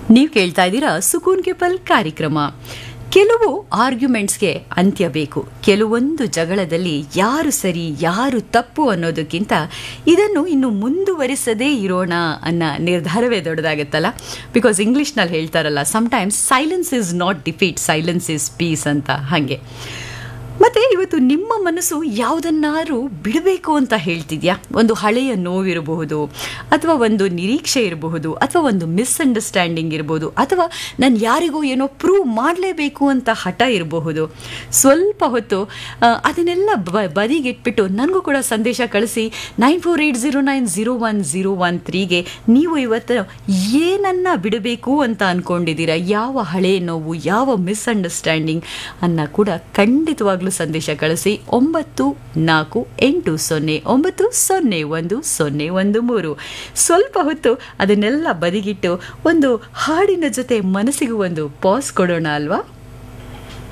ನೀವು ಕೇಳ್ತಾ ಇದ್ದೀರಾ ಸುಕೂನ್ ಕೆ ಪಲ್ ಕಾರ್ಯಕ್ರಮ ಕೆಲವು ಆರ್ಗ್ಯುಮೆಂಟ್ಸ್ಗೆ ಅಂತ್ಯ ಬೇಕು ಕೆಲವೊಂದು ಜಗಳದಲ್ಲಿ ಯಾರು ಸರಿ ಯಾರು ತಪ್ಪು ಅನ್ನೋದಕ್ಕಿಂತ ಇದನ್ನು ಇನ್ನು ಮುಂದುವರಿಸದೇ ಇರೋಣ ಅನ್ನೋ ನಿರ್ಧಾರವೇ ದೊಡ್ಡದಾಗುತ್ತಲ್ಲ ಬಿಕಾಸ್ ಇಂಗ್ಲೀಷ್ನಲ್ಲಿ ಹೇಳ್ತಾರಲ್ಲ sometimes silence is not defeat silence is peace ಅಂತ ಹಾಗೆ ಮತ್ತೆ ಇವತ್ತು ನಿಮ್ಮ ಮನಸ್ಸು ಯಾವುದನ್ನಾರು ಬಿಡಬೇಕು ಅಂತ ಹೇಳ್ತಿದ್ಯಾ ಒಂದು ಹಳೆಯ ನೋವಿರಬಹುದು ಅಥವಾ ಒಂದು ನಿರೀಕ್ಷೆ ಇರಬಹುದು ಅಥವಾ ಒಂದು ಮಿಸ್ಅಂಡರ್ಸ್ಟ್ಯಾಂಡಿಂಗ್ ಇರಬಹುದು ಅಥವಾ ನಾನು ಯಾರಿಗೂ ಏನೋ ಪ್ರೂವ್ ಮಾಡಲೇಬೇಕು ಅಂತ ಹಠ ಇರಬಹುದು ಸ್ವಲ್ಪ ಹೊತ್ತು ಆ, ಅದನ್ನೆಲ್ಲ ಬ ಬದಿಗಿಟ್ಬಿಟ್ಟು ನನಗೂ ಕೂಡ ಸಂದೇಶ ಕಳಿಸಿ nine four eight zero nine zero one zero one ತ್ರೀಗೆ ನೀವು ಇವತ್ತು ಏನನ್ನ ಬಿಡಬೇಕು ಅಂತ ಅನ್ಕೊಂಡಿದ್ದೀರಾ ಯಾವ ಹಳೆ ನೋವು ಯಾವ ಮಿಸ್ಅಂಡರ್ಸ್ಟ್ಯಾಂಡಿಂಗ್ ಅನ್ನ ಕೂಡ ಖಂಡಿತವಾಗ್ಲೂ ಸಂದೇಶ ಕಳಿಸಿ ಒಂಬತ್ತು ನಾಲ್ಕು ಎಂಟು ಸೊನ್ನೆ ಒಂಬತ್ತು ಸೊನ್ನೆ ಒಂದು ಸೊನ್ನೆ ಒಂದು ಮೂರು ಸ್ವಲ್ಪ ಹೊತ್ತು ಅದನ್ನೆಲ್ಲ ಬದಿಗಿಟ್ಟು ಒಂದು ಹಾಡಿನ ಜೊತೆ ಮನಸ್ಸಿಗೂ ಒಂದು ಪಾಸ್ ಕೊಡೋಣ ಅಲ್ವಾ